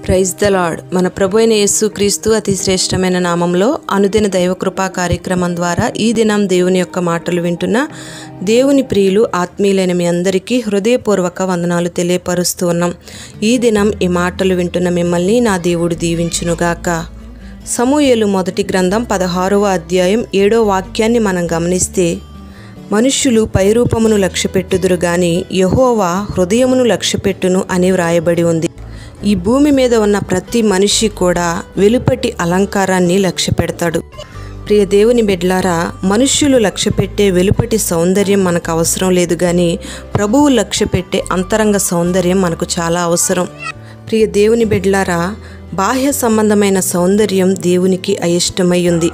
praise the lord మన ప్రభు అయిన యేసు క్రీస్తు అతి శ్రేష్టమైన నామంలో అనుదిన దైవ కృపా కార్యక్రమం ద్వారా ఈ దినం దేవుని యొక్క మాటలు వింటున్న దేవుని ప్రియులు ఆత్మీయులైన మీ అందరికీ హృదయపూర్వక వందనాలు తెలియపరుస్తూ ఉన్నాం ఈ దినం ఈ మాటలు వింటున్న మిమ్మల్ని నా దేవుడు దీవించునుగాక సమూయేలు మొదటి గ్రంథం పదహారవ అధ్యాయం ఏడో వాక్యాన్ని మనం గమనిస్తే మనుష్యులు పైరూపమును లక్ష్యపెట్టుదురు గాని యహోవా హృదయమును లక్ష్యపెట్టును అని వ్రాయబడి ఉంది ఈ భూమి మీద ఉన్న ప్రతి మనిషి కూడా వెలుపటి అలంకారాన్ని లక్ష్య పెడతాడు ప్రియ దేవుని బిడ్లారా మనుష్యులు లక్ష్యపెట్టే వెలుపటి సౌందర్యం మనకు అవసరం లేదు కానీ ప్రభువు లక్ష్యపెట్టే అంతరంగ సౌందర్యం మనకు చాలా అవసరం ప్రియ దేవుని బిడ్లారా బాహ్య సంబంధమైన సౌందర్యం దేవునికి అయిష్టమై ఉంది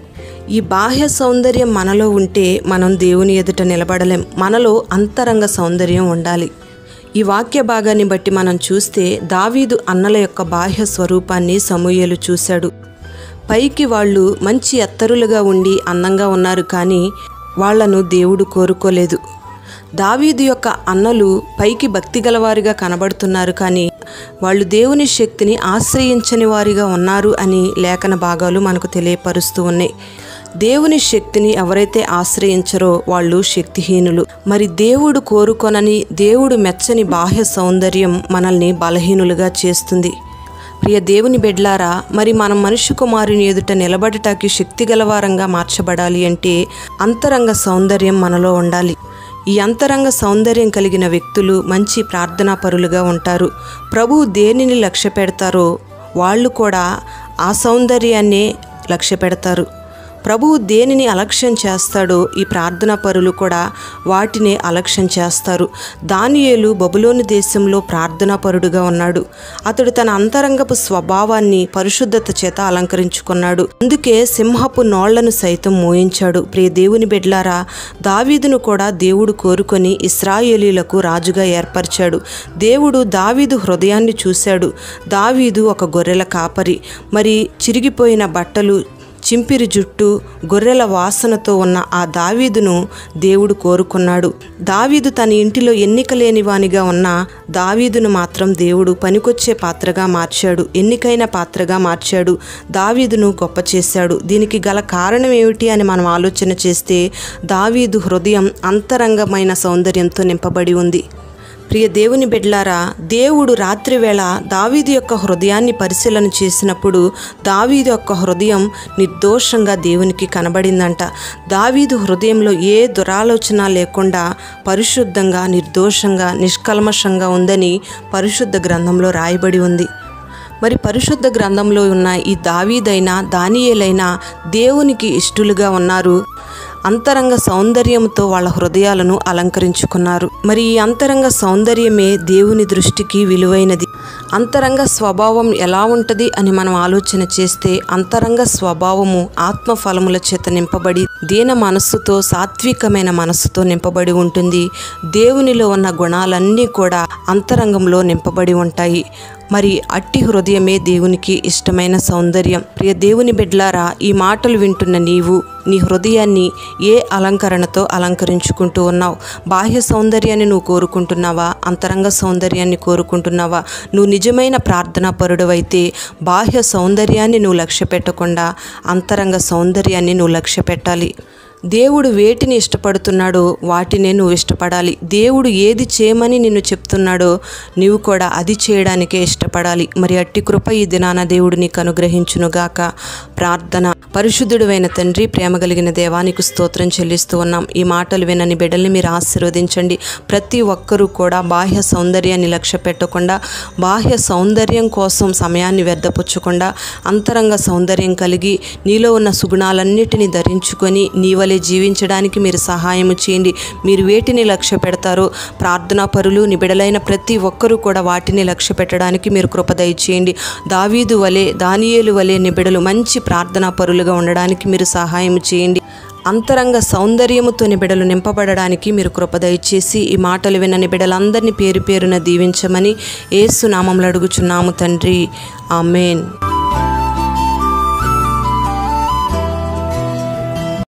ఈ బాహ్య సౌందర్యం మనలో ఉంటే మనం దేవుని ఎదుట నిలబడలేం మనలో అంతరంగ సౌందర్యం ఉండాలి ఈ వాక్య భాగాన్ని బట్టి మనం చూస్తే దావీదు అన్నల యొక్క బాహ్య స్వరూపాన్ని సమూయేలు చూశాడు పైకి వాళ్ళు మంచి ఎత్తరులుగా ఉండి అందంగా ఉన్నారు కానీ వాళ్లను దేవుడు కోరుకోలేదు దావీదు యొక్క అన్నలు పైకి భక్తి గలవారిగా కనబడుతున్నారు కానీ వాళ్ళు దేవుని శక్తిని ఆశ్రయించని వారిగా ఉన్నారు అని లేఖన భాగాలు మనకు తెలియపరుస్తూ ఉన్నాయి దేవుని శక్తిని ఎవరైతే ఆశ్రయించరో వాళ్ళు శక్తిహీనులు మరి దేవుడు కోరుకొనని దేవుడు మెచ్చని బాహ్య సౌందర్యం మనల్ని బలహీనులుగా చేస్తుంది ప్రియ దేవుని బిడ్లారా మరి మనం మనుష్య కుమారుని ఎదుట నిలబడటానికి శక్తి గలవారంగా మార్చబడాలి అంటే అంతరంగ సౌందర్యం మనలో ఉండాలి ఈ అంతరంగ సౌందర్యం కలిగిన వ్యక్తులు మంచి ప్రార్థనా పరులుగా ఉంటారు ప్రభువు దేనిని లక్ష్య పెడతారో వాళ్ళు కూడా ఆ సౌందర్యాన్నే లక్ష్య పెడతారు ప్రభువు దేనిని అలక్ష్యం చేస్తాడో ఈ ప్రార్థనా పరులు కూడా వాటినే అలక్ష్యం చేస్తారు దానియేలు బబులోని దేశంలో ప్రార్థనా పరుడుగా ఉన్నాడు అతడు తన అంతరంగపు స్వభావాన్ని పరిశుద్ధత చేత అలంకరించుకున్నాడు అందుకే సింహపు నోళ్లను సైతం మోయించాడు ప్రియ దేవుని బిడ్లారా దావీదును కూడా దేవుడు కోరుకొని ఇస్రాయేలీలకు రాజుగా ఏర్పరిచాడు దేవుడు దావీదు హృదయాన్ని చూశాడు దావీదు ఒక గొర్రెల కాపరి మరి చిరిగిపోయిన బట్టలు చింపిరి జుట్టు గొర్రెల వాసనతో ఉన్న ఆ దావీదును దేవుడు కోరుకున్నాడు దావీదు తన ఇంటిలో ఎన్నిక లేని వానిగా ఉన్న దావీదును మాత్రం దేవుడు పనికొచ్చే పాత్రగా మార్చాడు ఎన్నికైన పాత్రగా మార్చాడు దావీదును గొప్ప చేశాడు దీనికి గల కారణం ఏమిటి అని మనం ఆలోచన చేస్తే దావీదు హృదయం అంతరంగమైన సౌందర్యంతో నింపబడి ఉంది ప్రియ దేవుని బిడ్లారా దేవుడు రాత్రివేళ దావీదు యొక్క హృదయాన్ని పరిశీలన చేసినప్పుడు దావీదు యొక్క హృదయం నిర్దోషంగా దేవునికి కనబడిందంట దావీదు హృదయంలో ఏ దురాలోచన లేకుండా పరిశుద్ధంగా నిర్దోషంగా నిష్కల్మషంగా ఉందని పరిశుద్ధ గ్రంథంలో రాయబడి ఉంది మరి పరిశుద్ధ గ్రంథంలో ఉన్న ఈ దావీదైనా దానియేలైనా దేవునికి ఇష్టలుగా ఉన్నారు అంతరంగ సౌందర్యంతో వాళ్ళ హృదయాలను అలంకరించుకున్నారు మరి ఈ అంతరంగ సౌందర్యమే దేవుని దృష్టికి విలువైనది అంతరంగ స్వభావం ఎలా ఉంటుంది అని మనం ఆలోచన చేస్తే అంతరంగ స్వభావము ఆత్మ ఫలముల చేత నింపబడి దీన మనస్సుతో సాత్వికమైన మనస్సుతో నింపబడి ఉంటుంది దేవునిలో ఉన్న గుణాలన్నీ కూడా అంతరంగంలో నింపబడి ఉంటాయి మరి అట్టి హృదయమే దేవునికి ఇష్టమైన సౌందర్యం ప్రియ దేవుని బిడ్లారా ఈ మాటలు వింటున్న నీవు నీ హృదయాన్ని ఏ అలంకరణతో అలంకరించుకుంటూ ఉన్నావు బాహ్య సౌందర్యాన్ని నువ్వు కోరుకుంటున్నావా అంతరంగ సౌందర్యాన్ని కోరుకుంటున్నావా నువ్వు నిజమైన ప్రార్థనా పరుడవైతే బాహ్య సౌందర్యాన్ని నువ్వు లక్ష్య పెట్టకుండా అంతరంగ సౌందర్యాన్ని నువ్వు లక్ష్య పెట్టాలి దేవుడు వేటిని ఇష్టపడుతున్నాడో వాటినే నువ్వు ఇష్టపడాలి దేవుడు ఏది చేయమని నిన్ను చెప్తున్నాడో నీవు కూడా అది చేయడానికే ఇష్టపడాలి మరి అట్టి కృప ఈ దినాన దేవుడు నీకు అనుగ్రహించునుగాక ప్రార్థన పరిశుద్ధుడువైన తండ్రి ప్రేమ కలిగిన దేవానికి స్తోత్రం చెల్లిస్తూ ఉన్నాం ఈ మాటలు వినని బిడ్డల్ని మీరు ఆశీర్వదించండి ప్రతి ఒక్కరూ కూడా బాహ్య సౌందర్యాన్ని లక్ష్య పెట్టకుండా బాహ్య సౌందర్యం కోసం సమయాన్ని వ్యర్థపుచ్చకుండా అంతరంగ సౌందర్యం కలిగి నీలో ఉన్న సుగుణాలన్నిటినీ ధరించుకొని నీవ వలె జీవించడానికి మీరు సహాయం చేయండి మీరు వేటిని లక్ష్య పెడతారో ప్రార్థనా పరులు నిబిడలైన ప్రతి ఒక్కరూ కూడా వాటిని లక్ష్య పెట్టడానికి మీరు కృప దయచేయండి దావీదు వలె దానియేలు వలె నిబిడలు మంచి ప్రార్థనా పరులుగా ఉండడానికి మీరు సహాయం చేయండి అంతరంగ సౌందర్యముతో నిబిడలు నింపబడడానికి మీరు కృప దయచేసి ఈ మాటలు విన్న నిబిడలందరినీ పేరు పేరున దీవించమని ఏసు నామంలో అడుగుచున్నాము తండ్రి ఆమెన్